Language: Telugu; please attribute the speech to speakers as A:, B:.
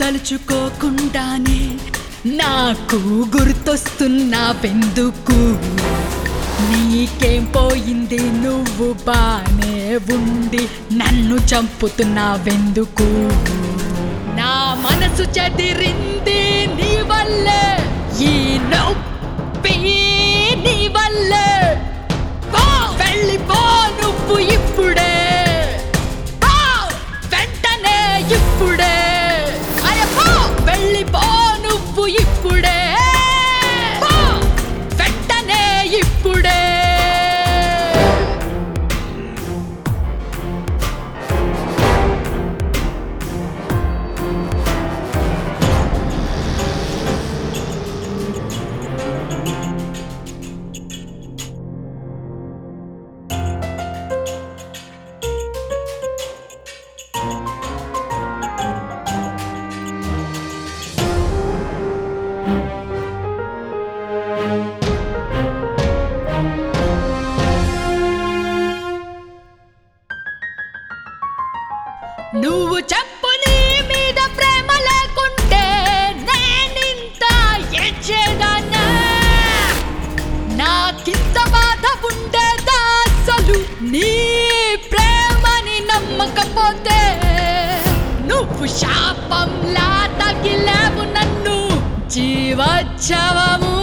A: తలుచుకోకుండానే నాకు గుర్తొస్తున్నావెందుకు నీకేం పోయింది నువ్వు బానే ఉండి నన్ను చంపుతున్నావెందుకు నా మనసు చెదిరింది నీ వల్లే ఈ నొప్పి నీ వల్లే పో, వెళ్ళిపో నువ్వు ఇప్పుడే పో, వెంటనే ఇప్పుడే అరే పో, వెళ్ళిపో నువ్వు ఇప్పుడే పో, వెంటనే ఇప్పుడే నువ్వు చెప్పు నీ మీద ప్రేమ లేకుంటే నేనింత ఏడ్చేదాన్నా నాకింత బాధ ఉండేదా అసలు నీ ప్రేమని నమ్మకపోతే నువ్వు శాపంలా తగిలేవు నన్ను జీవోత్సవము